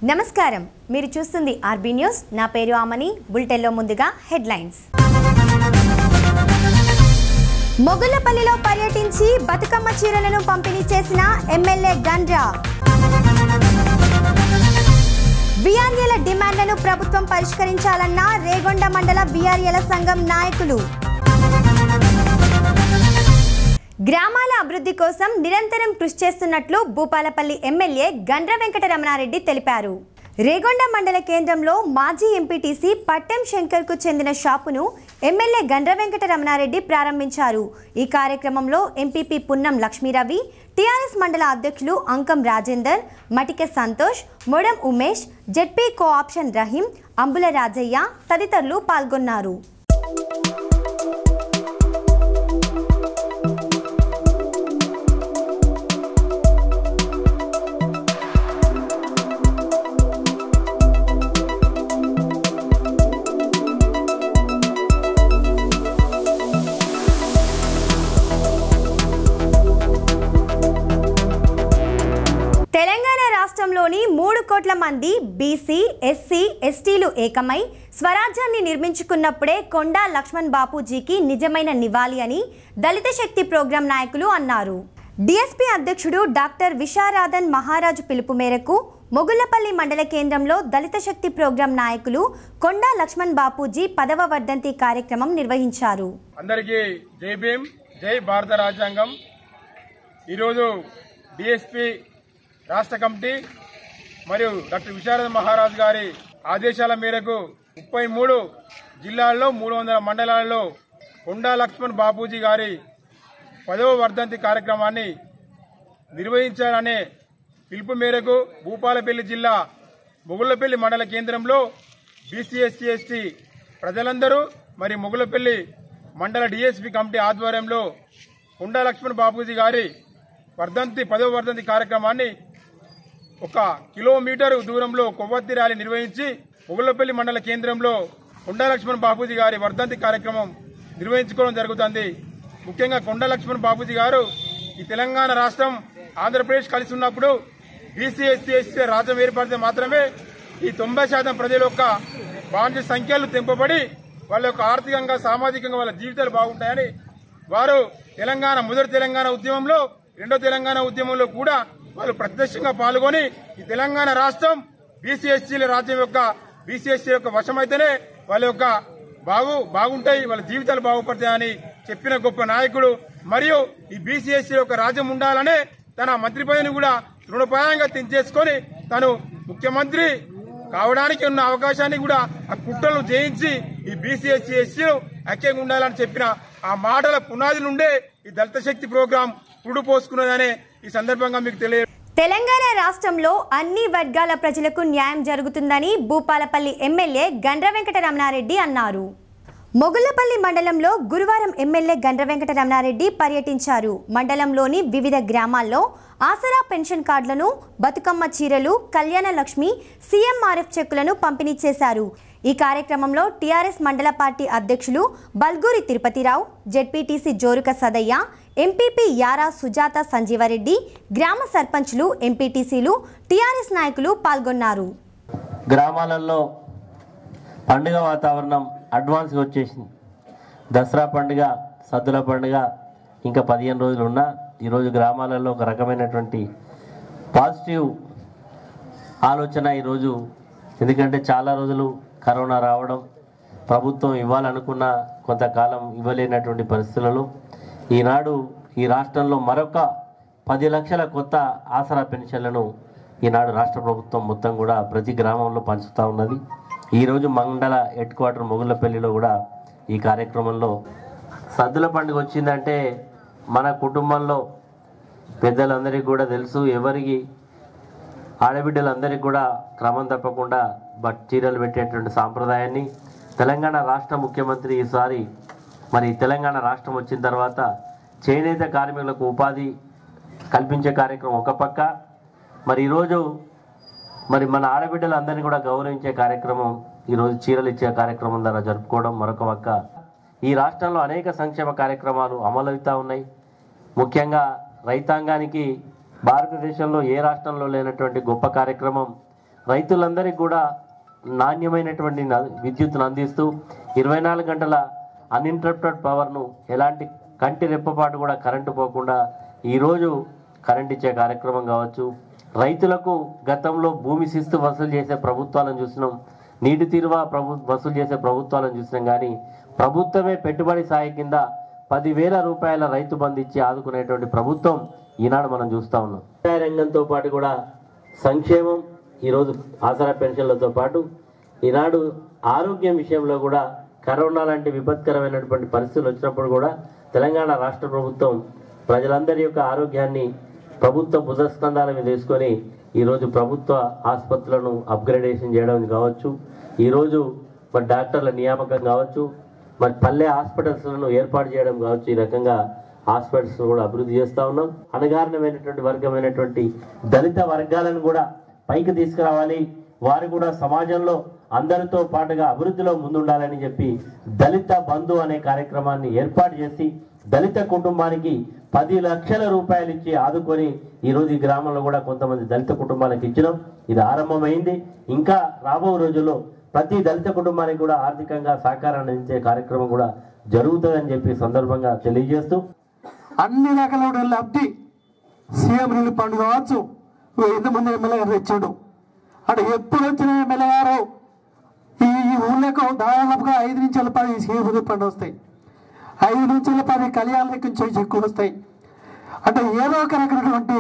నమస్కారం మీరు చూస్తుంది ఆర్బీ న్యూస్ నా పేరు ఆమని బులెటిన్లో ముందుగా హెడ్లైన్స్ మొగుళ్లపల్లిలో పర్యటించి బతుకమ్మ చీరలను పంపిణీ చేసిన ఎమ్మెల్యే గండ్రా విఆర్ఏల డిమాండ్లను ప్రభుత్వం పరిష్కరించాలన్న రేగొండ మండల విఆర్ఏల సంఘం నాయకులు గ్రామాల అభివృద్ధి కోసం నిరంతరం కృషి చేస్తున్నట్లు భూపాలపల్లి ఎమ్మెల్యే గండ్ర వెంకటరమణారెడ్డి తెలిపారు రేగొండ మండల కేంద్రంలో మాజీ ఎంపీటీసీ పట్టెం శంకర్కు చెందిన షాపును ఎమ్మెల్యే గండ్ర వెంకటరమణారెడ్డి ప్రారంభించారు ఈ కార్యక్రమంలో ఎంపీపీ పున్నం లక్ష్మీరవి టీఆర్ఎస్ మండల అధ్యక్షులు అంకం రాజేందర్ మటికె సంతోష్ మొడం ఉమేష్ జెడ్పీ కోఆప్షన్ రహీం అంబుల రాజయ్య తదితరులు పాల్గొన్నారు తెలంగాణ రాష్ట్రంలోని మూడు కోట్ల మంది బీసీ ఎస్సీ ఎస్టీలు ఏకమై స్వరాజ్యాన్ని నిర్మించుకున్నప్పుడే కొండా లక్ష్మణ్ బాపూజీకి నిజమైన నివాళి అని దళిత శక్తి ప్రోగ్రాం నాయకులు అన్నారు డిఎస్పీ అధ్యక్షుడు డాక్టర్ విశారాధన్ మహారాజు పిలుపు మేరకు మొగుళ్లపల్లి మండల కేంద్రంలో దళిత శక్తి ప్రోగ్రాం నాయకులు కొండా లక్ష్మణ్ బాపూజీ పదవ వర్ధంతి కార్యక్రమం నిర్వహించారు అందరికీ జై భీమ్ జై భారత రాజ్యాంగం ఈరోజు డిఎస్పి రాష్ట్ర కమిటీ మరియు డాక్టర్ విశారద మహారాజ్ గారి ఆదేశాల మేరకు ముప్పై మూడు జిల్లాల్లో మూడు వందల మండలాల్లో కొండా లక్ష్మణ్ బాపూజీ గారి పదవ వర్ధంతి కార్యక్రమాన్ని నిర్వహించాలనే పిలుపు మేరకు భూపాలపల్లి జిల్లా మొగుళ్లపల్లి మండల కేంద్రంలో బీసీ ఎస్సీ ఎస్టీ ప్రజలందరూ మరి మొగుళ్లపల్లి మండల డిఎస్పి కమిటీ ఆధ్వర్యంలో కొండా లక్ష్మణ్ బాపూజీ గారి వర్ధంతి పదవ వర్ధంతి కార్యక్రమాన్ని ఒక కిలోమీటర్ దూరంలో కొవ్వొత్తి ర్యాలీ నిర్వహించి మొగుళ్లపల్లి మండల కేంద్రంలో కొండా లక్ష్మణ్ బాపూజీ గారి వర్ధంతి కార్యక్రమం నిర్వహించుకోవడం జరుగుతుంది ముఖ్యంగా కొండా లక్ష్మణ్ బాపూజీ గారు ఈ తెలంగాణ రాష్ట్రం ఆంధ్రప్రదేశ్ కలిసి ఉన్నప్పుడు బీసీ ఎస్సీ ఎస్టీ రాజ్యం ఏర్పడితే మాత్రమే ఈ తొంభై శాతం ప్రజల యొక్క బాండ్య సంఖ్యలు తెంపబడి వాళ్ళ యొక్క ఆర్థికంగా సామాజికంగా వాళ్ళ జీవితాలు బాగుంటాయని వారు తెలంగాణ మొదటి తెలంగాణ ఉద్యమంలో రెండో తెలంగాణ ఉద్యమంలో కూడా వాళ్ళు ప్రత్యక్షంగా పాల్గొని ఈ తెలంగాణ రాష్ట్రం బీసీ ఎస్సీల రాజ్యం యొక్క బీసీ ఎస్సీ యొక్క వశమైతేనే వాళ్ళ యొక్క బాగు బాగుంటాయి వాళ్ళ జీవితాలు బాగుపడతాయని చెప్పిన గొప్ప నాయకుడు మరియు ఈ బీసీ ఎస్సీ యొక్క రాజ్యం ఉండాలనే తన మంత్రి పదవిని కూడా తృణపాయంగా తెంచేసుకొని తను ముఖ్యమంత్రి కావడానికి ఉన్న అవకాశాన్ని కూడా ఆ కుట్రలు జయించి ఈ బీసీ ఎస్సీ ఎస్సీలు ఐక్యంగా ఉండాలని చెప్పిన ఆ మాటల పునాది నుండే ఈ దళిత శక్తి ప్రోగ్రాం పురుడు పోసుకున్నదనే ఈ సందర్భంగా మీకు తెలియ తెలంగాణ రాష్ట్రంలో అన్ని వర్గాల ప్రజలకు న్యాయం జరుగుతుందని భూపాలపల్లి ఎమ్మెల్యే గండ్ర వెంకటరమణారెడ్డి అన్నారు మొగుళ్లపల్లి మండలంలో గురువారం ఎమ్మెల్యే గండ్ర వెంకటరమణారెడ్డి పర్యటించారు మండలంలోని వివిధ గ్రామాల్లో ఆసరా పెన్షన్ కార్డులను బతుకమ్మ చీరలు కళ్యాణ లక్ష్మి సీఎంఆర్ఎఫ్ చెక్కులను పంపిణీ చేశారు ఈ కార్యక్రమంలో టీఆర్ఎస్ మండల పార్టీ అధ్యక్షులు బల్గూరి తిరుపతిరావు జెడ్పీటీసీ జోరుక సదయ్య ఎంపీపీ యారా సుజాత సంజీవరెడ్డి గ్రామ సర్పంచ్లు ఎంపీటీసీలు టీఆర్ఎస్ నాయకులు పాల్గొన్నారు గ్రామాలలో పండుగ వాతావరణం అడ్వాన్స్గా వచ్చేసింది దసరా పండుగ సద్దుల పండుగ ఇంకా పదిహేను రోజులు ఉన్నా ఈరోజు గ్రామాలలో ఒక రకమైనటువంటి పాజిటివ్ ఆలోచన ఈరోజు ఎందుకంటే చాలా రోజులు కరోనా రావడం ప్రభుత్వం ఇవ్వాలనుకున్న కొంతకాలం ఇవ్వలేనటువంటి పరిస్థితులలో ఈనాడు ఈ రాష్ట్రంలో మరొక పది లక్షల కొత్త ఆసరా పెన్షన్లను ఈనాడు రాష్ట్ర ప్రభుత్వం మొత్తం కూడా ప్రతి గ్రామంలో పంచుతూ ఉన్నది ఈరోజు మండల హెడ్ క్వార్టర్ మొగుళ్ళపల్లిలో కూడా ఈ కార్యక్రమంలో సద్దుల పండుగ వచ్చిందంటే మన కుటుంబంలో పెద్దలందరికీ కూడా తెలుసు ఎవరికి ఆడబిడ్డలందరికీ కూడా క్రమం తప్పకుండా బట్ చీరలు పెట్టేటువంటి సాంప్రదాయాన్ని తెలంగాణ రాష్ట్ర ముఖ్యమంత్రి ఈసారి మరి తెలంగాణ రాష్ట్రం వచ్చిన తర్వాత చేనేత కార్మికులకు ఉపాధి కల్పించే కార్యక్రమం ఒక పక్క మరి ఈరోజు మరి మన ఆడబిడ్డలందరినీ కూడా గౌరవించే కార్యక్రమం ఈరోజు చీరలు ఇచ్చే కార్యక్రమం ద్వారా జరుపుకోవడం మరొక పక్క ఈ రాష్ట్రంలో అనేక సంక్షేమ కార్యక్రమాలు అమలవుతూ ఉన్నాయి ముఖ్యంగా రైతాంగానికి భారతదేశంలో ఏ రాష్ట్రంలో లేనటువంటి గొప్ప కార్యక్రమం రైతులందరికీ కూడా నాణ్యమైనటువంటి న- విద్యుత్తును అందిస్తూ ఇరవై నాలుగు గంటల అన్ఇంటరప్టెడ్ పవర్ను ఎలాంటి కంటి రెప్పపాటు కూడా కరెంటు పోకుండా ఈరోజు కరెంట్ ఇచ్చే కార్యక్రమం కావచ్చు రైతులకు గతంలో భూమి శిస్తు వసూలు చేసే ప్రభుత్వాలను చూసినాం నీటి తీరువా ప్రభు వసూలు చేసే ప్రభుత్వాలను చూసినాం కానీ ప్రభుత్వమే పెట్టుబడి సాయం కింద పదివేల రూపాయల రైతు బంధు ఇచ్చి ఆదుకునేటువంటి ప్రభుత్వం ఈనాడు మనం చూస్తా ఉన్నాం వ్యవసాయ రంగంతో పాటు కూడా సంక్షేమం ఈరోజు ఆసరా పెన్షన్లతో పాటు ఈనాడు ఆరోగ్యం విషయంలో కూడా కరోనా లాంటి విపత్కరమైనటువంటి పరిస్థితులు వచ్చినప్పుడు కూడా తెలంగాణ రాష్ట్ర ప్రభుత్వం ప్రజలందరి యొక్క ఆరోగ్యాన్ని ప్రభుత్వ భుజస్కంధాల మీద వేసుకొని ఈరోజు ప్రభుత్వ ఆసుపత్రులను అప్గ్రేడేషన్ చేయడం కావచ్చు ఈరోజు మరి డాక్టర్ల నియామకం కావచ్చు మరి పల్లె హాస్పిటల్స్లను ఏర్పాటు చేయడం కావచ్చు ఈ రకంగా హాస్పిటల్స్ కూడా అభివృద్ధి చేస్తా ఉన్నాం అణగారినమైనటువంటి వర్గమైనటువంటి దళిత వర్గాలను కూడా పైకి తీసుకురావాలి వారు కూడా సమాజంలో అందరితో పాటుగా అభివృద్ధిలో ముందుండాలని చెప్పి దళిత బంధు అనే కార్యక్రమాన్ని ఏర్పాటు చేసి దళిత కుటుంబానికి పది లక్షల రూపాయలు ఇచ్చి ఆదుకొని ఈరోజు ఈ గ్రామంలో కూడా కొంతమంది దళిత కుటుంబాలకు ఇచ్చినాం ఇది ఆరంభమైంది ఇంకా రాబో రోజుల్లో ప్రతి దళిత కుటుంబానికి కూడా ఆర్థికంగా సహకారాన్ని అందించే కార్యక్రమం కూడా జరుగుతుందని చెప్పి సందర్భంగా తెలియజేస్తూ అన్ని రకాల లబ్ధి సీఎం రిలీఫ్ ఫండ్ కావచ్చు ఎంతమంది ఎమ్మెల్యే గారు తెచ్చాడు అటు ఎప్పుడు వచ్చిన ఎమ్మెల్యే గారు ఈ ఈ ఊళ్ళకు దాదాపుగా ఐదు నుంచి పది సీఎం రిలీఫ్ ఫండ్ వస్తాయి ఐదు నుంచి పది కళ్యాణ నుంచి ఎక్కువ వస్తాయి అంటే ఏదో ఒక రకమైనటువంటి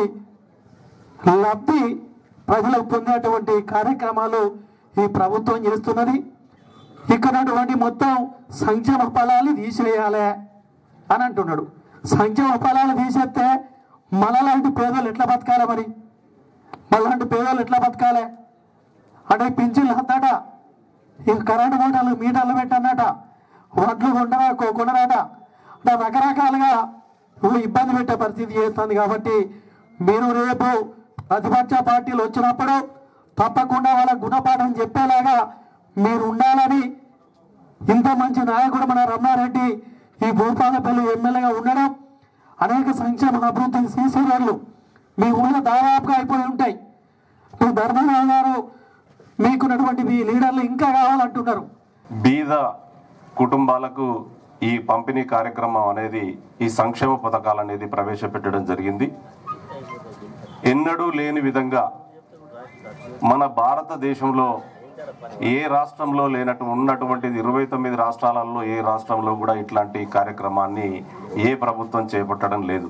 లబ్ధి ప్రజలకు పొందేటువంటి కార్యక్రమాలు ఈ ప్రభుత్వం చేస్తున్నది ఇక్కడ మొత్తం సంక్షేమ ఫలాలు తీసివేయాలి అని అంటున్నాడు సంక్షేమ ఫలాలు తీసేస్తే మనలాంటి పేదలు ఎట్లా బతకాలి మరి మనలాంటి పేదలు ఎట్లా బతకాలి అంటే పింఛన్లు అద్దట ఇక కరెంటు మూటలు మీటర్లు పెట్టన్నట వడ్లు కొండరా కొనరాట అంటే రకరకాలుగా నువ్వు ఇబ్బంది పెట్టే పరిస్థితి చేస్తుంది కాబట్టి మీరు రేపు ప్రతిపక్ష పార్టీలు వచ్చినప్పుడు తప్పకుండా వాళ్ళ గుణపాఠం చెప్పేలాగా మీరు ఉండాలని ఇంత మంచి నాయకుడు మన రమణారెడ్డి ఈ భూపాలపల్లి ఎమ్మెల్యేగా ఉండడం అనేక సంక్షేమ అభివృద్ధి సీసీ రోడ్లు మీ ఊళ్ళో దాదాపుగా అయిపోయి ఉంటాయి మీ ధర్మరావు గారు మీకున్నటువంటి మీ లీడర్లు ఇంకా కావాలంటున్నారు బీద కుటుంబాలకు ఈ పంపిణీ కార్యక్రమం అనేది ఈ సంక్షేమ పథకాలు అనేది ప్రవేశపెట్టడం జరిగింది ఎన్నడూ లేని విధంగా మన భారతదేశంలో ఏ రాష్ట్రంలో లేనట్టు ఉన్నటువంటిది ఇరవై తొమ్మిది రాష్ట్రాలలో ఏ రాష్ట్రంలో కూడా ఇట్లాంటి కార్యక్రమాన్ని ఏ ప్రభుత్వం చేపట్టడం లేదు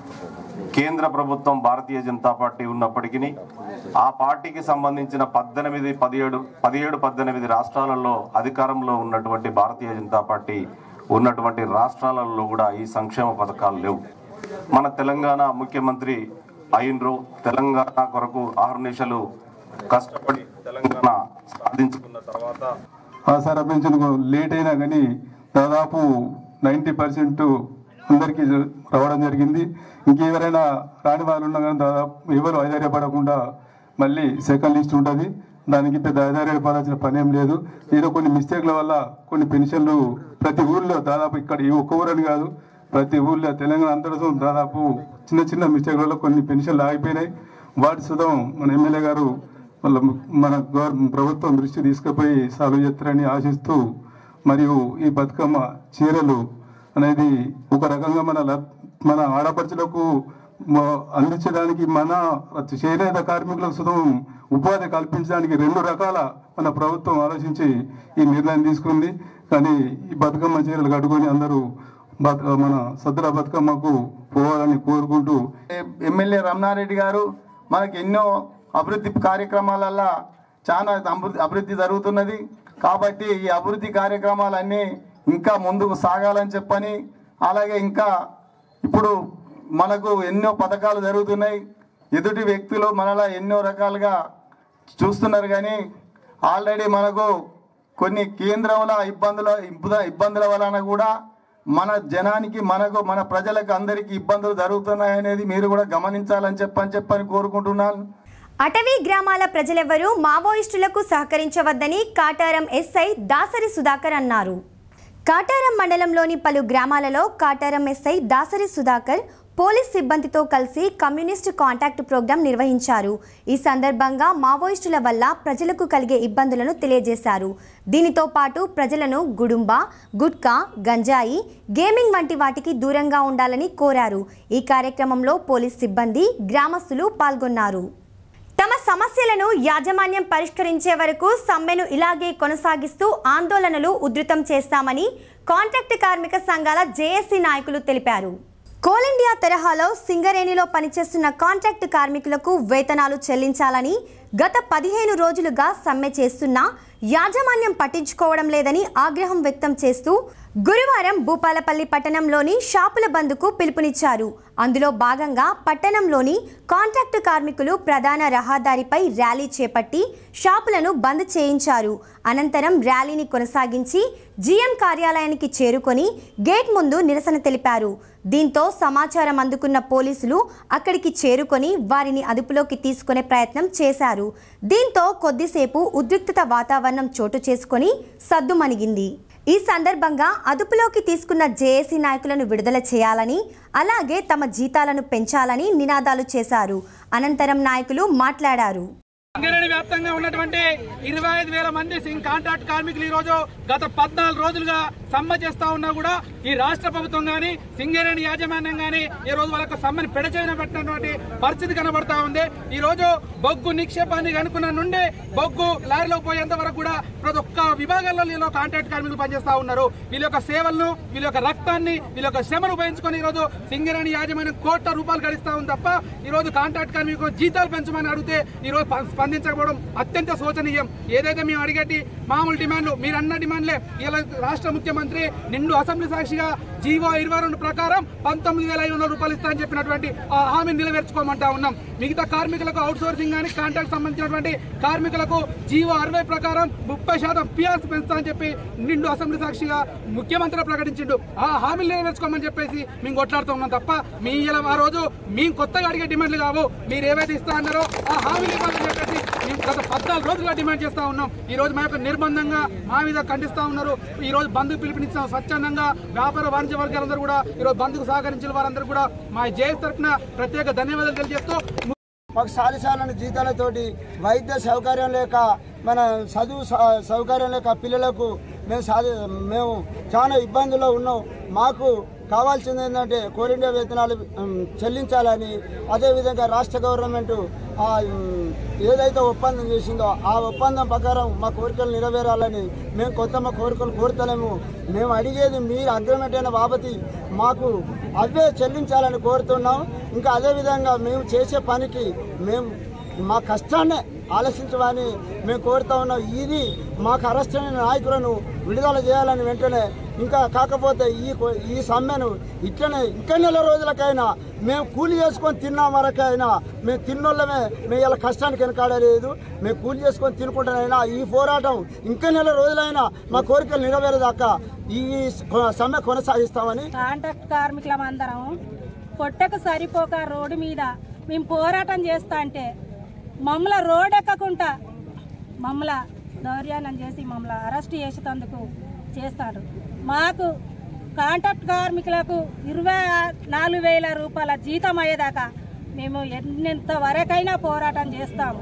కేంద్ర ప్రభుత్వం భారతీయ జనతా పార్టీ ఉన్నప్పటికీ ఆ పార్టీకి సంబంధించిన పద్దెనిమిది పదిహేడు పదిహేడు పద్దెనిమిది రాష్ట్రాలలో అధికారంలో ఉన్నటువంటి భారతీయ జనతా పార్టీ ఉన్నటువంటి రాష్ట్రాలలో కూడా ఈ సంక్షేమ పథకాలు లేవు మన తెలంగాణ ముఖ్యమంత్రి అయినరు తెలంగాణ కొరకు ఆహర్నిశలు కష్టపడి తెలంగాణ సాధించుకున్న తర్వాత ఆసార పెన్షన్ లేట్ అయినా కానీ దాదాపు నైంటీ పర్సెంట్ అందరికీ జ- రావడం జరిగింది ఇంకెవరైనా రాని వాళ్ళు ఉన్నా కానీ దాదాపు ఎవరు ఆధారపడకుండా మళ్ళీ సెకండ్ లిస్ట్ ఉంటుంది దానికి పెద్ద ఆధారపడాల్సిన పని ఏం లేదు ఏదో కొన్ని మిస్టేక్ల వల్ల కొన్ని పెన్షన్లు ప్రతి ఊర్లో దాదాపు ఇక్కడ ఈ ఒక్క ఊరని కాదు ప్రతి ఊర్లో తెలంగాణ అంతటా దాదాపు చిన్న చిన్న మిస్టేక్ వల్ల కొన్ని పెన్షన్లు ఆగిపోయినాయి వాటి సుధం మన ఎమ్మెల్యే గారు వాళ్ళ మన గవర్న ప్రభుత్వం దృష్టి తీసుకుపోయి సాల్వ్ చేస్తారని ఆశిస్తూ మరియు ఈ బతుకమ్మ చీరలు అనేది ఒక రకంగా మన లబ్- మన ఆడపడుచులకు మ- అందించడానికి మన చేనేత కార్మికులకు సుతం ఉపాధి కల్పించడానికి రెండు రకాల మన ప్రభుత్వం ఆలోచించి ఈ నిర్ణయం తీసుకుంది కానీ ఈ బతుకమ్మ చీరలు కట్టుకొని అందరూ బతు మన సద్దుల బతుకమ్మకు పోవాలని కోరుకుంటూ ఎమ్మెల్యే రమణారెడ్డి గారు మనకి ఎన్నో అభివృద్ధి కార్యక్రమాలల్లో చాలా అభివృద్ధి అభివృద్ధి జరుగుతున్నది కాబట్టి ఈ అభివృద్ధి కార్యక్రమాలన్నీ ఇంకా ముందుకు సాగాలని చెప్పని అలాగే ఇంకా ఇప్పుడు మనకు ఎన్నో పథకాలు జరుగుతున్నాయి ఎదుటి వ్యక్తులు మనలా ఎన్నో రకాలుగా చూస్తున్నారు కానీ ఆల్రెడీ మనకు కొన్ని కేంద్రంలో ఇబ్బందుల ఇబ్బ- ఇబ్బందుల వలన కూడా మన జనానికి మనకు మన ప్రజలకు అందరికీ ఇబ్బందులు జరుగుతున్నాయనేది మీరు కూడా గమనించాలని చెప్పని చెప్పని కోరుకుంటున్నాను అటవీ గ్రామాల ప్రజలెవరూ మావోయిస్టులకు సహకరించవద్దని కాటారం ఎస్ఐ దాసరి సుధాకర్ అన్నారు కాటారం మండలంలోని పలు గ్రామాలలో కాటారం ఎస్ఐ దాసరి సుధాకర్ పోలీస్ సిబ్బందితో కలిసి కమ్యూనిస్ట్ కాంటాక్ట్ ప్రోగ్రాం నిర్వహించారు ఈ సందర్భంగా మావోయిస్టుల వల్ల ప్రజలకు కలిగే ఇబ్బందులను తెలియజేశారు దీనితో పాటు ప్రజలను గుడుంబ గుట్కా గంజాయి గేమింగ్ వంటి వాటికి దూరంగా ఉండాలని కోరారు ఈ కార్యక్రమంలో పోలీస్ సిబ్బంది గ్రామస్తులు పాల్గొన్నారు తమ సమస్యలను యాజమాన్యం పరిష్కరించే వరకు సమ్మెను ఇలాగే కొనసాగిస్తూ ఆందోళనలు ఉధృతం చేస్తామని కాంట్రాక్ట్ కార్మిక సంఘాల జేఏసీ నాయకులు తెలిపారు కోల్ ఇండియా తరహాలో సింగరేణిలో పనిచేస్తున్న కాంట్రాక్ట్ కార్మికులకు వేతనాలు చెల్లించాలని గత పదిహేను రోజులుగా సమ్మె చేస్తున్నా యాజమాన్యం పట్టించుకోవడం లేదని ఆగ్రహం వ్యక్తం చేస్తూ గురువారం భూపాలపల్లి పట్టణంలోని షాపుల బంద్కు పిలుపునిచ్చారు అందులో భాగంగా పట్టణంలోని కాంట్రాక్టు కార్మికులు ప్రధాన రహదారిపై ర్యాలీ చేపట్టి షాపులను బంద్ చేయించారు అనంతరం ర్యాలీని కొనసాగించి జీఎం కార్యాలయానికి చేరుకొని గేట్ ముందు నిరసన తెలిపారు దీంతో సమాచారం అందుకున్న పోలీసులు అక్కడికి చేరుకొని వారిని అదుపులోకి తీసుకునే ప్రయత్నం చేశారు దీంతో కొద్దిసేపు ఉద్రిక్తత వాతావరణం చోటు చేసుకొని సద్దుమణిగింది ఈ సందర్భంగా అదుపులోకి తీసుకున్న జేఏసీ నాయకులను విడుదల చేయాలని అలాగే తమ జీతాలను పెంచాలని నినాదాలు చేశారు అనంతరం నాయకులు మాట్లాడారు సింగరేణి వ్యాప్తంగా ఉన్నటువంటి ఇరవై ఐదు వేల మంది సింగ్ కాంట్రాక్ట్ కార్మికులు ఈ రోజు గత పద్నాలుగు రోజులుగా సమ్మె చేస్తా ఉన్నా కూడా ఈ రాష్ట్ర ప్రభుత్వం గాని సింగరేణి యాజమాన్యం గాని ఈ రోజు వాళ్ళకు సమ్మెను పెడచేయన పెట్టినటువంటి పరిస్థితి కనబడతా ఉంది ఈ రోజు బొగ్గు నిక్షేపాన్ని కనుక్కున్న నుండి బొగ్గు లారీలో పోయేంత వరకు కూడా ప్రతి ఒక్క విభాగాల్లో వీళ్ళు కాంట్రాక్ట్ కార్మికులు పనిచేస్తా ఉన్నారు వీళ్ళ యొక్క సేవలను వీళ్ళ యొక్క రక్తాన్ని వీళ్ళ యొక్క శ్రమను ఉపయోగించుకొని ఈ రోజు సింగరేణి యాజమాన్యం కోట్ల రూపాయలు గడిస్తా ఉంది తప్ప ఈ రోజు కాంట్రాక్ట్ కార్మికులు జీతాలు పెంచమని అడిగితే ఈ రోజు ప- స్పందించకపోవడం అత్యంత శోచనీయం ఏదైతే మేము అడిగేటి మామూలు డిమాండ్లు మీరు అన్న డిమాండ్లే ఇలా రాష్ట్ర ముఖ్యమంత్రి నిండు అసెంబ్లీ సాక్షిగా జీవో ఇరవై రెండు ప్రకారం పంతొమ్మిది వేల ఐదు వందల రూపాయలు ఇస్తా అని చెప్పినటువంటి ఆ హామీని నిలవేర్చుకోమంటా ఉన్నాం మిగతా కార్మికులకు అవుట్ సోర్సింగ్ కానీ కాంట్రాక్ట్ సంబంధించినటువంటి కార్మికులకు జీవో అరవై ప్రకారం ముప్పై శాతం పిఆర్స్ పెంచుతా అని చెప్పి నిండు అసెంబ్లీ సాక్షిగా ముఖ్యమంత్రి ప్రకటించిండు ఆ హామీలు నెరవేర్చుకోమని చెప్పేసి మేము కొట్లాడుతూ ఉన్నాం తప్ప మీ ఇలా ఆ రోజు మేము కొత్తగా అడిగే డిమాండ్లు కావు మీరు ఏవైతే ఇస్తా అన్నారో ఆ హామీలు ఇవ్వాలని చెప్పేసి మేము గత పద్నాలుగు రోజులుగా డిమాండ్ చేస్తా ఉన్నాం ఈ రోజు మా యొక్క నిర్బంధంగా మా మీద ఖండిస్తా ఉన్నారు ఈ రోజు బంద్ పిలుపునిచ్చిన స్వచ్ఛందంగా వ్యాపార వాణిజ్య వర్గాలందరూ కూడా ఈ రోజు బంద్కు సహకరించిన వారందరూ కూడా మా జేఎస్ తరఫున ప్రత్యేక ధన్యవాదాలు తెలియజేస్తూ మాకు సాలిసాలని జీతాలతోటి వైద్య సౌకర్యం లేక మన చదువు స- సౌకర్యం లేక పిల్లలకు మేము సాధి మేము చాలా ఇబ్బందుల్లో ఉన్నాం మాకు కావాల్సింది ఏంటంటే కోల్ ఇండియా వేతనాలు ఉమ్, చెల్లించాలని అదేవిధంగా రాష్ట్ర గవర్నమెంట్ ఆ, ఉమ్, ఏదైతే ఒప్పందం చేసిందో ఆ ఒప్పందం ప్రకారం మా కోరికలు నెరవేరాలని మేము కొత్త మా కోరికలు కోరుతలేము మేము అడిగేది మీరు అగ్రిమెంట్ అయిన బాబతి మాకు అవే చెల్లించాలని కోరుతున్నాం ఇంకా అదేవిధంగా మేము చేసే పనికి మేము మా కష్టాన్నే ఆలోచించమని మేము కోరుతా ఉన్నాం ఇది మాకు అరెస్ట్ అయిన నాయకులను విడుదల చేయాలని వెంటనే ఇంకా కాకపోతే ఈ కో- ఈ సమ్మెను ఇట్లనే ఇంకా నెల రోజులకైనా మేము కూలి చేసుకొని తిన్న వరకైనా మేము తిన్నోళ్ళమే మేము ఇలా కష్టానికి వెనకాడలేదు మేము కూలి చేసుకొని తినుకుంటానైనా ఈ పోరాటం ఇంకా నెల రోజులైనా మా కోరికలు నెరవేరేదాకా ఈ కొ- సమ్మె కొనసాగిస్తామని కాంట్రాక్ట్ కార్మికులం అందరం పొట్టకు సరిపోక రోడ్డు మీద మేము పోరాటం చేస్తా అంటే మమ్మల్ని రోడ్ ఎక్కకుండా మమ్మల్ని దౌర్యానం చేసి మమ్మల్ని అరెస్ట్ చేసేటందుకు చేస్తారు మాకు కాంట్రాక్ట్ కార్మికులకు ఇరవై నాలుగు వేల రూపాయల జీతం అయ్యేదాకా మేము ఎన్నెంత వరకైనా పోరాటం చేస్తాము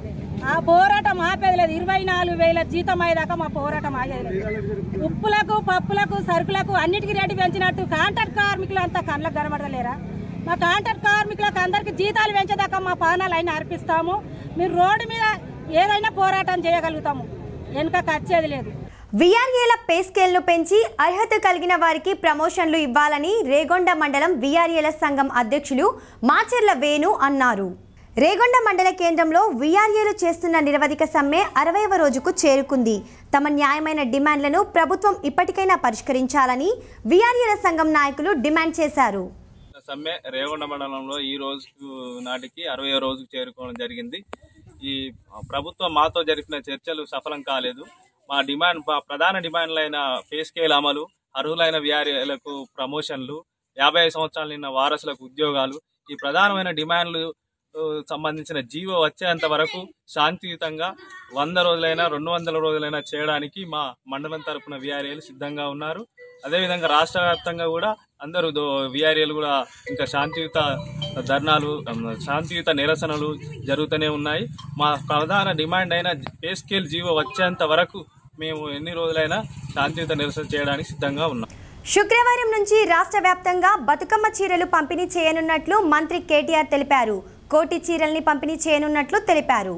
ఆ పోరాటం ఆపేది లేదు ఇరవై నాలుగు వేల జీతం అయ్యేదాకా మా పోరాటం ఆగేది లేదు ఉప్పులకు పప్పులకు సరుకులకు అన్నిటికీ రేటు పెంచినట్టు కాంట్రాక్ట్ కార్మికులు అంతా కళ్ళకు కనబడలేరా మా కాంట్రాక్ట్ కార్మికులకు అందరికి జీతాలు పెంచేదాకా మా పానాలు అయినా అర్పిస్తాము మీరు రోడ్డు మీద ఏదైనా పోరాటం చేయగలుగుతాము వెనుక వచ్చేది లేదు విఆర్ఏల పే స్కేల్ను పెంచి అర్హత కలిగిన వారికి ప్రమోషన్లు ఇవ్వాలని రేగొండ మండలం విఆర్ఏల సంఘం అధ్యక్షులు మాచెర్ల వేణు అన్నారు రేగొండ మండల కేంద్రంలో విఆర్ఏలు చేస్తున్న నిరవధిక సమ్మె అరవైవ రోజుకు చేరుకుంది తమ న్యాయమైన డిమాండ్లను ప్రభుత్వం ఇప్పటికైనా పరిష్కరించాలని విఆర్ఏల సంఘం నాయకులు డిమాండ్ చేశారు సమ్మె రేగొండ మండలంలో ఈ రోజు నాటికి అరవై రోజుకు చేరుకోవడం జరిగింది ఈ ప్రభుత్వం మాతో జరిపిన చర్చలు సఫలం కాలేదు మా డిమాండ్ మా ప్రధాన డిమాండ్లైన పే స్కేల్ అమలు అర్హులైన వ్యారీలకు ప్రమోషన్లు యాభై ఐదు సంవత్సరాలు నిన్న వారసులకు ఉద్యోగాలు ఈ ప్రధానమైన డిమాండ్లు ఆ, సంబంధించిన జీవో వచ్చేంత వరకు శాంతియుతంగా వంద రోజులైనా రెండు వందల రోజులైనా చేయడానికి మా మండలం తరపున విఆర్ఏలు సిద్ధంగా ఉన్నారు అదేవిధంగా రాష్ట్ర వ్యాప్తంగా కూడా అందరూ విఆర్ఏలు కూడా ఇంకా శాంతియుత ధర్నాలు ఉమ్, శాంతియుత నిరసనలు జరుగుతూనే ఉన్నాయి మా ప్రధాన డిమాండ్ అయిన పే స్కేల్ జీవో వచ్చేంత వరకు మేము ఎన్ని రోజులైనా శాంతియుత నిరసన చేయడానికి సిద్ధంగా ఉన్నాం శుక్రవారం నుంచి రాష్ట్ర వ్యాప్తంగా బతుకమ్మ చీరలు పంపిణీ చేయనున్నట్లు మంత్రి కేటీఆర్ తెలిపారు కోటి చీరల్ని పంపిణీ చేయనున్నట్లు తెలిపారు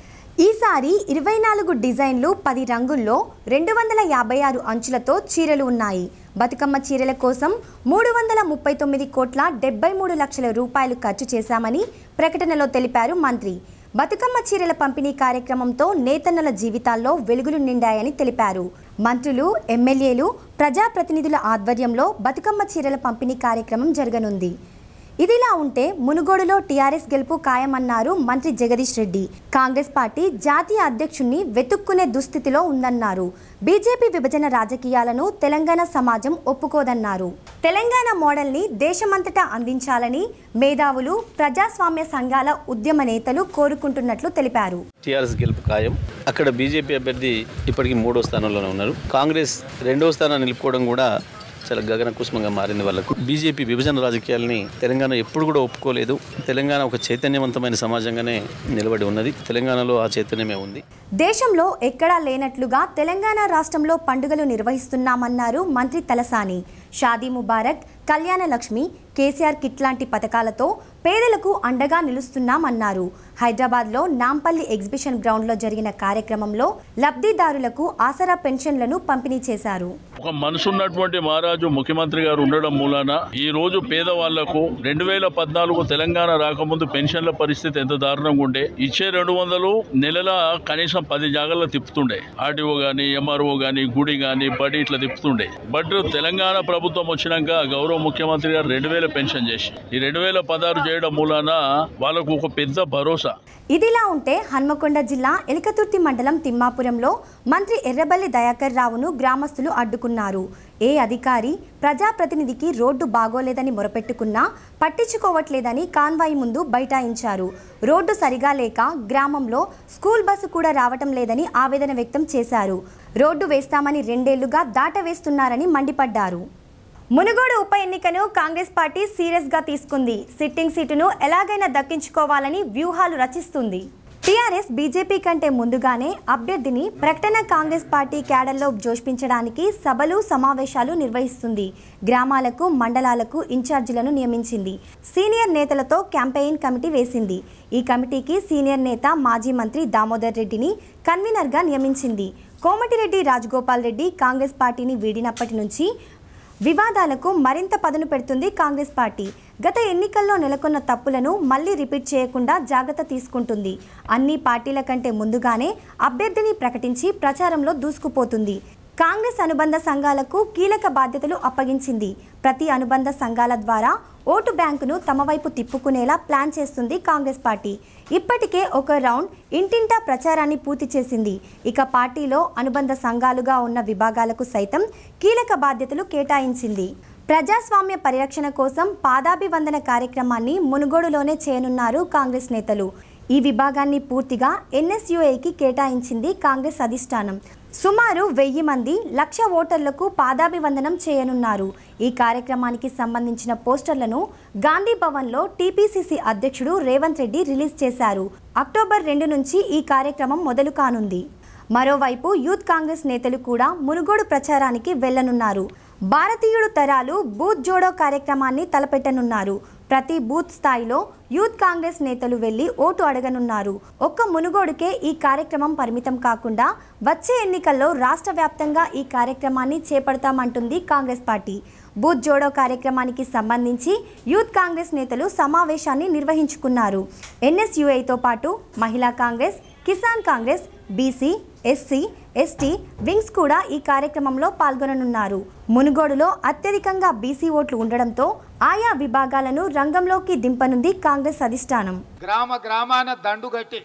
ఈసారి ఇరవై నాలుగు డిజైన్లు పది రంగుల్లో రెండు వందల యాభై ఆరు అంచులతో చీరలు ఉన్నాయి బతుకమ్మ చీరల కోసం మూడు వందల ముప్పై తొమ్మిది కోట్ల డెబ్బై మూడు లక్షల రూపాయలు ఖర్చు చేశామని ప్రకటనలో తెలిపారు మంత్రి బతుకమ్మ చీరల పంపిణీ కార్యక్రమంతో నేతన్నల జీవితాల్లో వెలుగులు నిండాయని తెలిపారు మంత్రులు ఎమ్మెల్యేలు ప్రజాప్రతినిధుల ఆధ్వర్యంలో బతుకమ్మ చీరల పంపిణీ కార్యక్రమం జరగనుంది ఇదిలా ఉంటే మునుగోడులో టీఆర్ఎస్ గెలుపు ఖాయమన్నారు మంత్రి జగదీష్ రెడ్డి కాంగ్రెస్ పార్టీ జాతీయ అధ్యక్షుణ్ణి వెతుక్కునే దుస్థితిలో ఉందన్నారు బీజేపీ విభజన రాజకీయాలను తెలంగాణ సమాజం ఒప్పుకోదన్నారు తెలంగాణ మోడల్ని దేశమంతటా అందించాలని మేధావులు ప్రజాస్వామ్య సంఘాల ఉద్యమ నేతలు కోరుకుంటున్నట్లు తెలిపారు టీఆర్ఎస్ గెలుపు ఖాయం అక్కడ బీజేపీ అభ్యర్థి ఇప్పటికీ మూడో స్థానంలోనే ఉన్నారు కాంగ్రెస్ రెండో స్థానాన్ని నిలుపుకోవడం కూడా చాలా గగన కుసుమంగా మారింది వాళ్ళకు బీజేపీ విభజన రాజకీయాలని తెలంగాణ ఎప్పుడు కూడా ఒప్పుకోలేదు తెలంగాణ ఒక చైతన్యవంతమైన సమాజంగానే నిలబడి ఉన్నది తెలంగాణలో ఆ చైతన్యమే ఉంది దేశంలో ఎక్కడా లేనట్లుగా తెలంగాణ రాష్ట్రంలో పండుగలు నిర్వహిస్తున్నామన్నారు మంత్రి తలసాని షాదీ ముబారక్ కళ్యాణ లక్ష్మి కేసీఆర్ కిట్ లాంటి పథకాలతో పేదలకు అండగా నిలుస్తున్నామన్నారు హైదరాబాద్లో నాంపల్లి ఎగ్జిబిషన్ గ్రౌండ్లో జరిగిన కార్యక్రమంలో లబ్ధిదారులకు ఆసరా పెన్షన్లను పంపిణీ చేశారు ఒక మనసున్నటువంటి మహారాజు ముఖ్యమంత్రి గారు ఉండడం మూలాన ఈ రోజు పేదవాళ్లకు రెండు వేల పద్నాలుగు తెలంగాణ రాకముందు పెన్షన్ల పరిస్థితి ఎంత దారుణంగా ఉండే ఇచ్చే రెండు వందలు నెలల కనీసం పది జాగాల్లో తిప్పుతుండే ఆర్టీఓ గాని ఎంఆర్ఓ గాని గుడి గాని బడి ఇట్లా తిప్పుతుండే బట్ తెలంగాణ ప్రభుత్వం వచ్చినాక గౌరవ ముఖ్యమంత్రి గారు రెండు వేల పెన్షన్ చేసి ఈ రెండు వేల పదహారు చేయడం మూలాన వాళ్ళకు ఒక పెద్ద భరోసా ఇదిలా ఉంటే హన్మకొండ జిల్లా ఎలికతుర్తి మండలం తిమ్మాపురంలో మంత్రి ఎర్రబల్లి దయాకర్ రావును గ్రామస్తులు అడ్డుకున్నారు ఏ అధికారి ప్రజాప్రతినిధికి రోడ్డు బాగోలేదని మొరపెట్టుకున్నా పట్టించుకోవట్లేదని కాన్వాయి ముందు బైఠాయించారు రోడ్డు సరిగా లేక గ్రామంలో స్కూల్ బస్సు కూడా రావటం లేదని ఆవేదన వ్యక్తం చేశారు రోడ్డు వేస్తామని రెండేళ్లుగా దాటవేస్తున్నారని మండిపడ్డారు మునుగోడు ఉప ఎన్నికను కాంగ్రెస్ పార్టీ సీరియస్గా తీసుకుంది సిట్టింగ్ సీటును ఎలాగైనా దక్కించుకోవాలని వ్యూహాలు రచిస్తుంది టీఆర్ఎస్ బీజేపీ కంటే ముందుగానే అభ్యర్థిని ప్రకటన కాంగ్రెస్ పార్టీ క్యాడర్లో జోష్పించడానికి సభలు సమావేశాలు నిర్వహిస్తుంది గ్రామాలకు మండలాలకు ఇన్ఛార్జీలను నియమించింది సీనియర్ నేతలతో క్యాంపెయిన్ కమిటీ వేసింది ఈ కమిటీకి సీనియర్ నేత మాజీ మంత్రి దామోదర్ రెడ్డిని కన్వీనర్గా నియమించింది కోమటిరెడ్డి రాజగోపాల్ రెడ్డి కాంగ్రెస్ పార్టీని వీడినప్పటి నుంచి వివాదాలకు మరింత పదును పెడుతుంది కాంగ్రెస్ పార్టీ గత ఎన్నికల్లో నెలకొన్న తప్పులను మళ్లీ రిపీట్ చేయకుండా జాగ్రత్త తీసుకుంటుంది అన్ని పార్టీల కంటే ముందుగానే అభ్యర్థిని ప్రకటించి ప్రచారంలో దూసుకుపోతుంది కాంగ్రెస్ అనుబంధ సంఘాలకు కీలక బాధ్యతలు అప్పగించింది ప్రతి అనుబంధ సంఘాల ద్వారా ఓటు బ్యాంకును తమ వైపు తిప్పుకునేలా ప్లాన్ చేస్తుంది కాంగ్రెస్ పార్టీ ఇప్పటికే ఒక రౌండ్ ఇంటింటా ప్రచారాన్ని పూర్తి చేసింది ఇక పార్టీలో అనుబంధ సంఘాలుగా ఉన్న విభాగాలకు సైతం కీలక బాధ్యతలు కేటాయించింది ప్రజాస్వామ్య పరిరక్షణ కోసం పాదాభివందన కార్యక్రమాన్ని మునుగోడులోనే చేయనున్నారు కాంగ్రెస్ నేతలు ఈ విభాగాన్ని పూర్తిగా ఎన్ఎస్యుఐకి కేటాయించింది కాంగ్రెస్ అధిష్టానం సుమారు వెయ్యి మంది లక్ష ఓటర్లకు పాదాభివందనం చేయనున్నారు ఈ కార్యక్రమానికి సంబంధించిన పోస్టర్లను గాంధీ భవన్లో టీపీసీసీ అధ్యక్షుడు రేవంత్ రెడ్డి రిలీజ్ చేశారు అక్టోబర్ రెండు నుంచి ఈ కార్యక్రమం మొదలు కానుంది మరోవైపు యూత్ కాంగ్రెస్ నేతలు కూడా మునుగోడు ప్రచారానికి వెళ్లనున్నారు భారతీయుడు తరాలు బూత్ జోడో కార్యక్రమాన్ని తలపెట్టనున్నారు ప్రతి బూత్ స్థాయిలో యూత్ కాంగ్రెస్ నేతలు వెళ్లి ఓటు అడగనున్నారు ఒక్క మునుగోడుకే ఈ కార్యక్రమం పరిమితం కాకుండా వచ్చే ఎన్నికల్లో రాష్ట్ర వ్యాప్తంగా ఈ కార్యక్రమాన్ని చేపడతామంటుంది కాంగ్రెస్ పార్టీ బూత్ జోడో కార్యక్రమానికి సంబంధించి యూత్ కాంగ్రెస్ నేతలు సమావేశాన్ని నిర్వహించుకున్నారు ఎన్ఎస్యుఐతో పాటు మహిళా Congress Kisan Congress BC SC ST wings కూడా ఈ కార్యక్రమంలో పాల్గొననున్నారు మునుగోడులో అత్యధికంగా బీసీ ఓట్లు ఉండడంతో ఆయా విభాగాలను రంగంలోకి దింపనుంది కాంగ్రెస్ అధిష్టానం గ్రామ గ్రామాన దండుగట్టి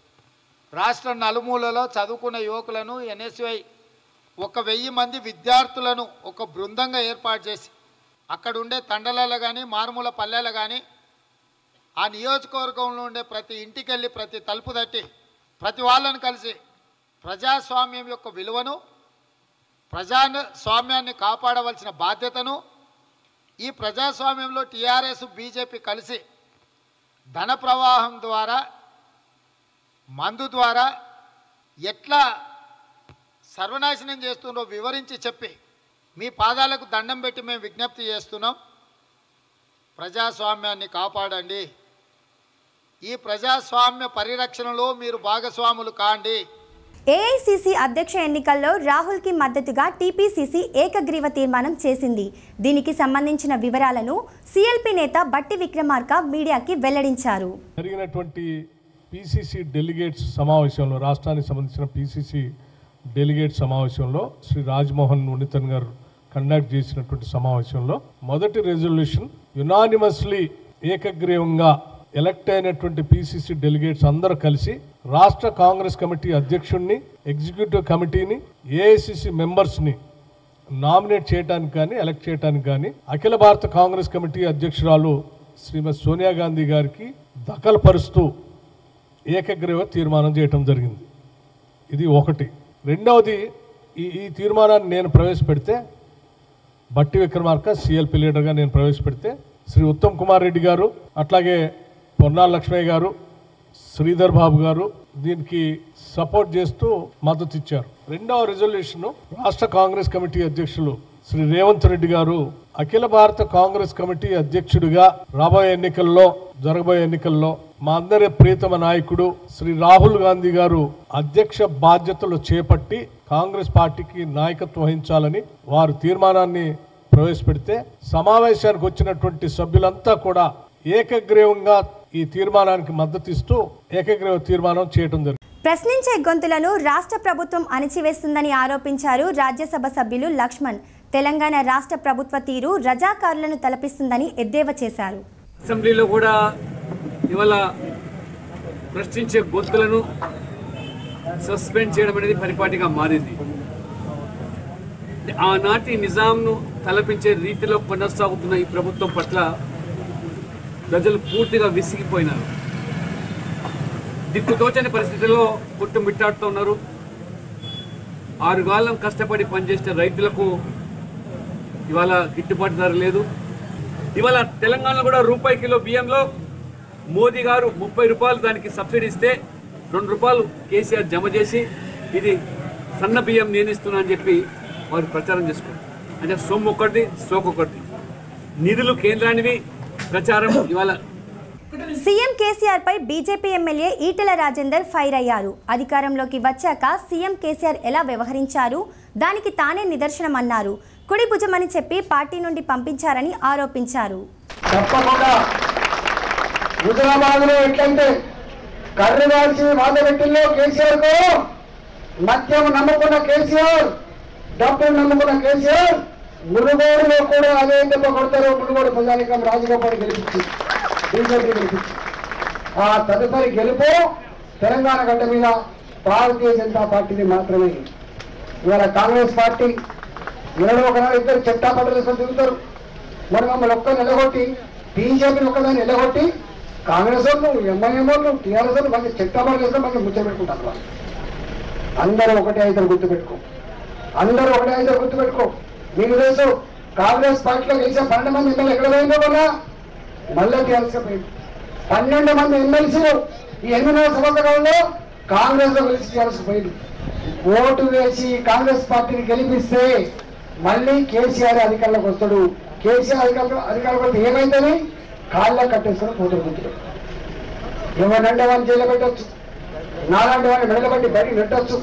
రాష్ట్ర నలుమూలలో చదువుకున్న యువకులను ఎన్ఎస్వై ఒక వెయ్యి మంది విద్యార్థులను ఒక బృందంగా ఏర్పాటు చేసి అక్కడ ఉండే తండలలో కానీ మారుమూల పల్లెలు కానీ ఆ నియోజకవర్గంలో ఉండే ప్రతి ఇంటికి వెళ్ళి ప్రతి తలుపు తట్టి ప్రతి వాళ్ళని కలిసి ప్రజాస్వామ్యం యొక్క విలువను ప్రజాస్వామ్యాన్ని కాపాడవలసిన బాధ్యతను ఈ ప్రజాస్వామ్యంలో టీఆర్ఎస్ బీజేపీ కలిసి ధన ప్రవాహం ద్వారా మందు ద్వారా ఎట్లా సర్వనాశనం చేస్తుందో వివరించి చెప్పి మీ పాదాలకు దండం పెట్టి మేము విజ్ఞప్తి చేస్తున్నాం ప్రజాస్వామ్యాన్ని కాపాడండి ఈ ప్రజాస్వామ్య పరిరక్షణలో మీరు భాగస్వాములు కాండి ఏఐసిసి అధ్యక్ష ఎన్నికల్లో రాహుల్కి మద్దతుగా టీపీసీసీ ఏకగ్రీవ తీర్మానం చేసింది దీనికి సంబంధించిన వివరాలను సిఎల్పి నేత బట్టి విక్రమార్క మీడియాకి వెల్లడించారు జరిగినటువంటి పిసిసి డెలిగేట్స్ సమావేశంలో రాష్ట్రానికి సంబంధించిన పిసిసి డెలిగేట్ సమావేశంలో శ్రీ రాజ్మోహన్ ఉన్నితన్ గారు కండక్ట్ చేసినటువంటి సమావేశంలో మొదటి రెజల్యూషన్ యునానిమస్లీ ఏకగ్రీవంగా ఎలక్ట్ అయినటువంటి పిసిసి డెలిగేట్స్ అందరూ కలిసి రాష్ట్ర కాంగ్రెస్ కమిటీ అధ్యక్షుడిని ఎగ్జిక్యూటివ్ కమిటీని ఏఐసిసి మెంబర్స్ని నామినేట్ చేయడానికి కానీ ఎలక్ట్ చేయడానికి కానీ అఖిల భారత కాంగ్రెస్ కమిటీ అధ్యక్షురాలు శ్రీమతి సోనియా గాంధీ గారికి దఖలుపరుస్తూ ఏకగ్రీవ తీర్మానం చేయటం జరిగింది ఇది ఒకటి రెండవది ఈ ఈ తీర్మానాన్ని నేను ప్రవేశపెడితే బట్టి విక్రమార్క సిఎల్పి లీడర్గా నేను ప్రవేశపెడితే శ్రీ ఉత్తమ్ కుమార్ రెడ్డి గారు అట్లాగే పొన్నాల లక్ష్మయ్య గారు శ్రీధర్ బాబు గారు దీనికి సపోర్ట్ చేస్తూ మద్దతు ఇచ్చారు రెండవ రిజల్యూషన్ రాష్ట్ర కాంగ్రెస్ కమిటీ అధ్యక్షులు శ్రీ రేవంత్ రెడ్డి గారు అఖిల భారత కాంగ్రెస్ కమిటీ అధ్యక్షుడిగా రాబోయే ఎన్నికల్లో జరగబోయే ఎన్నికల్లో మా అందరి ప్రియతమ నాయకుడు శ్రీ రాహుల్ గాంధీ గారు అధ్యక్ష బాధ్యతలు చేపట్టి కాంగ్రెస్ పార్టీకి నాయకత్వం వహించాలని వారు తీర్మానాన్ని ప్రవేశపెడితే సమావేశానికి వచ్చినటువంటి సభ్యులంతా కూడా ఏకగ్రీవంగా ఈ తీర్మానానికి మద్దతు ఇస్తూ ఏకగ్రీవ తీర్మానం చేయడం జరిగింది ప్రశ్నించే గొంతులను రాష్ట్ర ప్రభుత్వం అణిచివేస్తుందని ఆరోపించారు రాజ్యసభ సభ్యులు లక్ష్మణ్ తెలంగాణ రాష్ట్ర ప్రభుత్వ తీరు రజాకారులను తలపిస్తుందని ఎద్దేవా చేశారు అసెంబ్లీలో కూడా ఇవాళ ప్రశ్నించే గొంతులను సస్పెండ్ చేయడం అనేది పరిపాటిగా మారింది ఆనాటి నిజాంను తలపించే రీతిలో కొనసాగుతున్న ఈ ప్రభుత్వం పట్ల ప్రజలు పూర్తిగా విసిగిపోయినారు దిక్కుతోచని పరిస్థితుల్లో పుట్టుమిట్టాడుతూ ఉన్నారు ఆరుగాలం కష్టపడి పనిచేసిన రైతులకు ఇవాళ గిట్టుబాటు ధర లేదు ఇవాళ తెలంగాణలో కూడా రూపాయి కిలో బియ్యంలో మోదీ గారు ముప్పై రూపాయలు దానికి సబ్సిడీ ఇస్తే రెండు రూపాయలు కేసీఆర్ జమ చేసి ఇది సన్న బియ్యం నేను ఇస్తున్నా అని చెప్పి వారు ప్రచారం చేసుకున్నారు అంటే సొమ్ము ఒకటి సోకు ఒకటి నిధులు కేంద్రానివి ప్రచారం ఇవాళ సీఎం కేసీఆర్ పై BJP MLA Etela Rajender fire అయ్యారు అధికారంలోకి వచ్చాక సీఎం కేసీఆర్ ఎలా వ్యవహరించారు దానికి తానే నిదర్శనం అన్నారు కుడి భుజమని చెప్పి పార్టీ నుండి పంపించారని ఆరోపించారు తప్పకుండా హుజరాబాద్ లో ఎట్లంటే కర్రి వాల్చి వాళ్ళ పెట్టిల్లో కేసీఆర్ కు మద్యం నమ్ముకున్న కేసీఆర్ డబ్బులు నమ్ముకున్న కేసీఆర్ మునుగోడులో కూడా అదే దెబ్బ కొడతారు మునుగోడు ప్రజానికం రాజగోపాల్ గెలిపించి బీజేపీ గెలిపించి ఆ తదుపరి గెలుపు తెలంగాణ గడ్డ మీద భారతీయ జనతా పార్టీని మాత్రమే ఇవాళ కాంగ్రెస్ పార్టీ ఇరవై ఒక నాడు ఇద్దరు చెట్టా పట్టలు వేసుకొని తిరుగుతారు మరి మమ్మల్ని ఒక్క నిలగొట్టి బీజేపీని ఒక్కదాన్ని నిలగొట్టి కాంగ్రెస్ వాళ్ళు ఎంఐఎం వాళ్ళు టీఆర్ఎస్ వాళ్ళు మంచి చెట్టా పట్టలు వేసుకొని మంచి ముచ్చ పెట్టుకుంటారు వాళ్ళు అందరూ ఒకటే అయితే గుర్తుపెట్టుకో అందరూ ఒకటే అయితే గుర్తుపెట్టుకో మీకు తెలుసు కాంగ్రెస్ పార్టీలో గెలిచే పన్నెండు మంది ఎమ్మెల్యే ఎక్కడ పోయిందో కొన్నా మళ్ళీ టీఆర్ఎస్ పోయింది పన్నెండు మంది ఎమ్మెల్సీలు ఈ ఎనిమిదవ సంవత్సరంలో కాంగ్రెస్ లో గెలిచి టీఆర్ఎస్ పోయింది ఓటు వేసి కాంగ్రెస్ పార్టీని గెలిపిస్తే మళ్ళీ కేసీఆర్ అధికారంలోకి వస్తాడు కేసీఆర్ అధికారంలో అధికారంలోకి వస్తే ఏమైందని కాళ్ళ కట్టేసుకొని పోతాడు గుర్తుడు ఎవరినంటే వాడిని జైలు పెట్టచ్చు నాలాంటి వాడిని మెడలు బట్టి బయటికి నెట్టచ్చు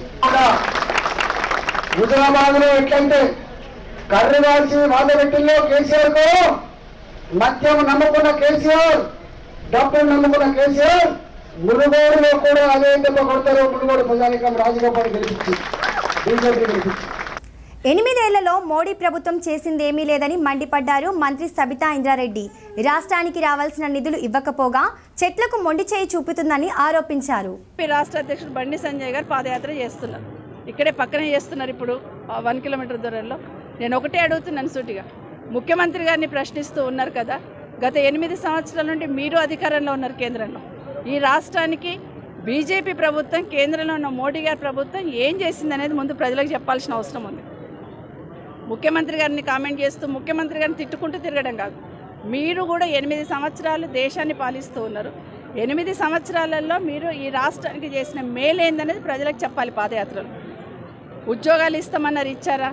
హుజరాబాద్ లో ఎట్లంటే కర్రి వాల్చి వాళ్ళ పెట్టిల్లో కేసీఆర్ కు మద్యం నమ్ముకున్న కేసీఆర్ డబ్బులు నమ్ముకున్న కేసీఆర్ మునుగోడులో కూడా అదే దెబ్బ కొడతారు మునుగోడు ప్రజానికం రాజగోపాల్ గెలిపించి బీజేపీ గెలిపించి ఎనిమిదేళ్లలో మోడీ ప్రభుత్వం చేసిందేమీ లేదని మండిపడ్డారు మంత్రి సబితా ఇంద్రారెడ్డి రాష్ట్రానికి రావాల్సిన నిధులు ఇవ్వకపోగా చెట్లకు మొండి చేయి చూపుతుందని ఆరోపించారు పి రాష్ట్ర అధ్యక్షుడు బండి సంజయ్ గారు పాదయాత్ర చేస్తున్నారు ఇక్కడే పక్కనే చేస్తున్నారు ఇప్పుడు ఆ వన్ కిలోమీటర్ దూరంలో నేను ఒకటే అడుగుతున్నాను సూటిగా ముఖ్యమంత్రి గారిని ప్రశ్నిస్తూ ఉన్నారు కదా గత ఎనిమిది సంవత్సరాల నుండి మీరు అధికారంలో ఉన్నారు కేంద్రంలో ఈ రాష్ట్రానికి బీజేపీ ప్రభుత్వం కేంద్రంలో ఉన్న మోడీ గారి ప్రభుత్వం ఏం చేసింది అనేది ముందు ప్రజలకు చెప్పాల్సిన అవసరం ఉంది ముఖ్యమంత్రి గారిని కామెంట్ చేస్తూ ముఖ్యమంత్రి గారిని తిట్టుకుంటూ తిరగడం కాదు మీరు కూడా ఎనిమిది సంవత్సరాలు దేశాన్ని పాలిస్తూ ఉన్నారు ఎనిమిది సంవత్సరాలలో మీరు ఈ రాష్ట్రానికి చేసిన మేలేందనేది ప్రజలకు చెప్పాలి పాదయాత్రలు ఉద్యోగాలు ఇస్తామన్నారు ఇచ్చారా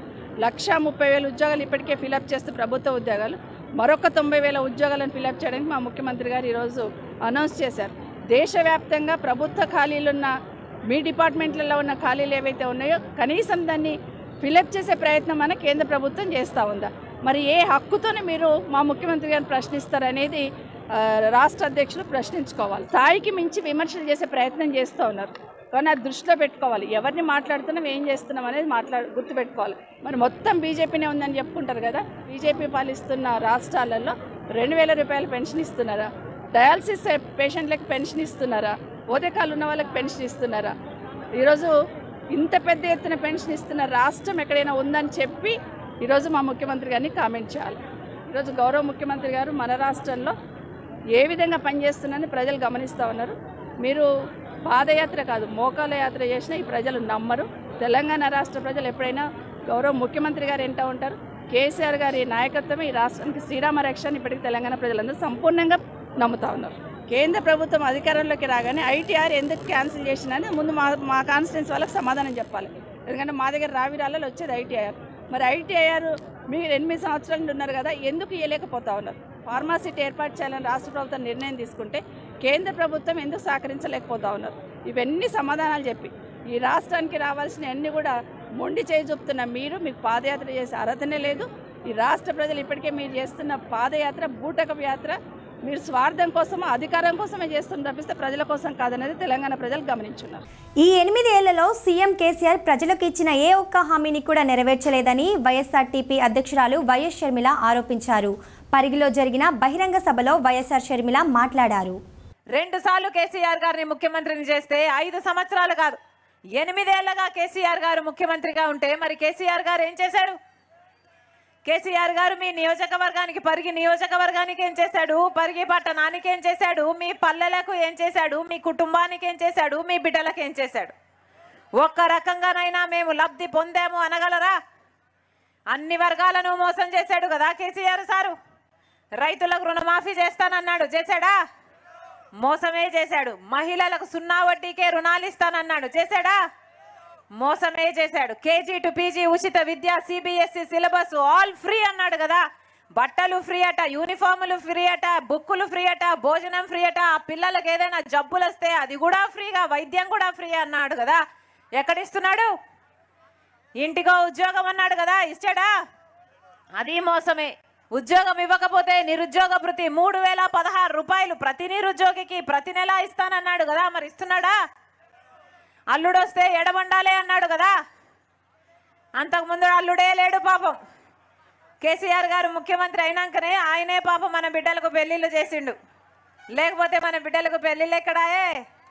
లక్ష ముప్పై వేల ఉద్యోగాలు ఇప్పటికే ఫిలప్ చేస్తూ ప్రభుత్వ ఉద్యోగాలు మరొక తొంభై వేల ఉద్యోగాలను ఫిలప్ చేయడానికి మా ముఖ్యమంత్రి గారు ఈరోజు అనౌన్స్ చేశారు దేశవ్యాప్తంగా ప్రభుత్వ ఖాళీలున్న మీ డిపార్ట్మెంట్లలో ఉన్న ఖాళీలు ఏవైతే ఉన్నాయో కనీసం దాన్ని ఫిలప్ చేసే ప్రయత్నం మన కేంద్ర ప్రభుత్వం చేస్తూ ఉందా మరి ఏ హక్కుతోనే మీరు మా ముఖ్యమంత్రి గారిని ప్రశ్నిస్తారనేది ఆ, రాష్ట్ర అధ్యక్షులు ప్రశ్నించుకోవాలి స్థాయికి మించి విమర్శలు చేసే ప్రయత్నం చేస్తూ ఉన్నారు కానీ అది దృష్టిలో పెట్టుకోవాలి ఎవరిని మాట్లాడుతున్నాం ఏం చేస్తున్నాం అనేది మాట్లాడు గుర్తుపెట్టుకోవాలి మరి మొత్తం బీజేపీనే ఉందని చెప్పుకుంటారు కదా బీజేపీ పాలిస్తున్న రాష్ట్రాలలో రెండు వేల రూపాయల పెన్షన్ ఇస్తున్నారా డయాలసిస్ పేషెంట్లకు పెన్షన్ ఇస్తున్నారా ఓదకాలు ఉన్న వాళ్ళకి పెన్షన్ ఇస్తున్నారా ఈరోజు ఇంత పెద్ద ఎత్తున పెన్షన్ ఇస్తున్న రాష్ట్రం ఎక్కడైనా ఉందని చెప్పి ఈరోజు మా ముఖ్యమంత్రి గారిని కామెంట్ చేయాలి ఈరోజు గౌరవ ముఖ్యమంత్రి గారు మన రాష్ట్రంలో ఏ విధంగా పనిచేస్తున్నారని ప్రజలు గమనిస్తూ ఉన్నారు మీరు పాదయాత్ర కాదు మోకాల యాత్ర చేసినా ఈ ప్రజలు నమ్మరు తెలంగాణ రాష్ట్ర ప్రజలు ఎప్పుడైనా గౌరవ ముఖ్యమంత్రి గారు ఎంటా ఉంటారు కేసీఆర్ గారి నాయకత్వమే ఈ రాష్ట్రానికి శ్రీరామ రక్షణ ఇప్పటికి తెలంగాణ ప్రజలందరూ సంపూర్ణంగా నమ్ముతా ఉన్నారు కేంద్ర ప్రభుత్వం అధికారంలోకి రాగానే ఐటీఆర్ ఎందుకు క్యాన్సిల్ చేసినని ముందు మా మా కాన్స్టిట్యూన్స్ వాళ్ళకి సమాధానం చెప్పాలి ఎందుకంటే మా దగ్గర రావిరాలలో వచ్చేది ఐటీఐఆర్ మరి ఐటీఐఆర్ మీరు ఎనిమిది సంవత్సరాల నుండి ఉన్నారు కదా ఎందుకు ఇవ్వలేకపోతా ఉన్నారు ఫార్మాసిటీ ఏర్పాటు చేయాలని రాష్ట్ర ప్రభుత్వం నిర్ణయం తీసుకుంటే కేంద్ర ప్రభుత్వం ఎందుకు సహకరించలేకపోతా ఉన్నారు ఇవన్నీ సమాధానాలు చెప్పి ఈ రాష్ట్రానికి రావాల్సిన అన్ని కూడా మొండి చేయి చూపుతున్న మీరు మీకు పాదయాత్ర చేసే అర్హతనే లేదు ఈ రాష్ట్ర ప్రజలు ఇప్పటికే మీరు చేస్తున్న పాదయాత్ర బూటకపు యాత్ర మీరు స్వార్థం కోసమో అధికారం కోసమే చేస్తున్న తప్పిస్తే ప్రజల కోసం కాదనేది తెలంగాణ ప్రజలు గమనించున్నారు ఈ ఎనిమిది ఏళ్లలో సీఎం కేసీఆర్ ప్రజలకు ఇచ్చిన ఏ ఒక్క హామీని కూడా నెరవేర్చలేదని వైఎస్ఆర్టీపీ అధ్యక్షురాలు వైఎస్ షర్మిల ఆరోపించారు పరిగిలో జరిగిన బహిరంగ సభలో వైఎస్ఆర్ షర్మిల మాట్లాడారు రెండు సార్లు కేసీఆర్ గారిని ముఖ్యమంత్రిని చేస్తే ఐదు సంవత్సరాలు కాదు ఎనిమిదేళ్లగా కేసీఆర్ గారు ముఖ్యమంత్రిగా ఉంటే మరి కేసీఆర్ గారు ఏం చేశాడు కేసీఆర్ గారు మీ నియోజకవర్గానికి పరిగి నియోజకవర్గానికి ఏం చేశాడు పరిగి పట్టణానికి ఏం చేశాడు మీ పల్లెలకు ఏం చేశాడు మీ కుటుంబానికి ఏం చేశాడు మీ బిడ్డలకు ఏం చేశాడు ఒక్క రకంగానైనా మేము లబ్ధి పొందాము అనగలరా అన్ని వర్గాలను మోసం చేశాడు కదా కేసీఆర్ సారు రైతులకు రుణమాఫీ చేస్తానన్నాడు చేశాడా మోసమే చేశాడు మహిళలకు సున్నా వడ్డీకే రుణాలు ఇస్తానన్నాడు చేశాడా మోసమే చేశాడు కేజీ టు పీజీ ఉచిత విద్య సిబిఎస్ఈ సిలబస్ ఆల్ ఫ్రీ అన్నాడు కదా బట్టలు ఫ్రీ అట యూనిఫాములు ఫ్రీ అట బుక్కులు ఫ్రీ అట భోజనం ఫ్రీ అట ఆ పిల్లలకు ఏదైనా జబ్బులు వస్తే అది కూడా ఫ్రీగా వైద్యం కూడా ఫ్రీ అన్నాడు కదా ఎక్కడిస్తున్నాడు ఇంటికో ఉద్యోగం అన్నాడు కదా ఇచ్చాడా అది మోసమే ఉద్యోగం ఇవ్వకపోతే నిరుద్యోగ భృతి మూడు వేల పదహారు రూపాయలు ప్రతి నిరుద్యోగికి ప్రతి నెల ఇస్తానన్నాడు కదా మరి ఇస్తున్నాడా అల్లుడొస్తే ఎడబండాలే అన్నాడు కదా అంతకుముందు అల్లుడే లేడు పాపం కేసీఆర్ గారు ముఖ్యమంత్రి అయినాకనే ఆయనే పాపం మన బిడ్డలకు పెళ్లిళ్ళు చేసిండు లేకపోతే మన బిడ్డలకు పెళ్లిళ్ళు ఎక్కడాయే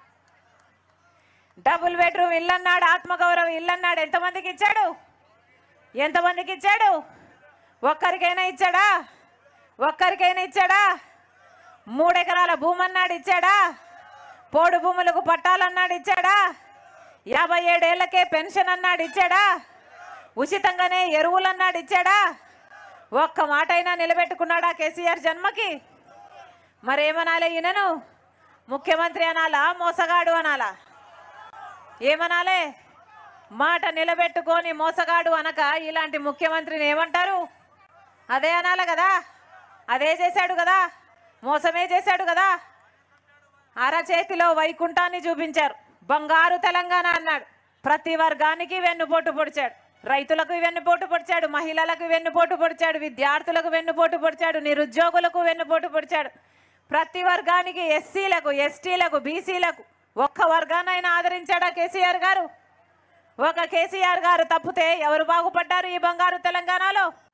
డబుల్ బెడ్రూమ్ ఇల్లు అన్నాడు ఆత్మగౌరవం ఇల్లు అన్నాడు ఎంతమందికి ఇచ్చాడు ఎంతమందికి ఇచ్చాడు ఒక్కరికైనా ఇచ్చాడా ఒక్కరికైనా ఇచ్చాడా మూడెకరాల భూమి అన్నాడు ఇచ్చాడా పోడు భూములకు పట్టాలన్నాడు ఇచ్చాడా యాభై ఏడేళ్లకే పెన్షన్ అన్నాడు ఇచ్చాడా ఉచితంగానే ఎరువులు అన్నాడు ఇచ్చాడా ఒక్క మాట అయినా నిలబెట్టుకున్నాడా కేసీఆర్ జన్మకి మరేమనాలి ఈయనను ముఖ్యమంత్రి అనాలా మోసగాడు అనాలా ఏమనాలే మాట నిలబెట్టుకొని మోసగాడు అనక ఇలాంటి ముఖ్యమంత్రిని ఏమంటారు అదే అనాలి కదా అదే చేశాడు కదా మోసమే చేశాడు కదా అరచేతిలో వైకుంఠాన్ని చూపించారు బంగారు తెలంగాణ అన్నాడు ప్రతి వర్గానికి వెన్నుపోటు పొడిచాడు రైతులకు వెన్నుపోటు పొడిచాడు మహిళలకు వెన్నుపోటు పొడిచాడు విద్యార్థులకు వెన్నుపోటు పొడిచాడు నిరుద్యోగులకు వెన్నుపోటు పొడిచాడు ప్రతి వర్గానికి ఎస్సీలకు ఎస్టీలకు బీసీలకు ఒక్క వర్గానైనా ఆదరించాడా కేసీఆర్ గారు ఒక కేసీఆర్ గారు తప్పితే ఎవరు బాగుపడ్డారు ఈ బంగారు తెలంగాణలో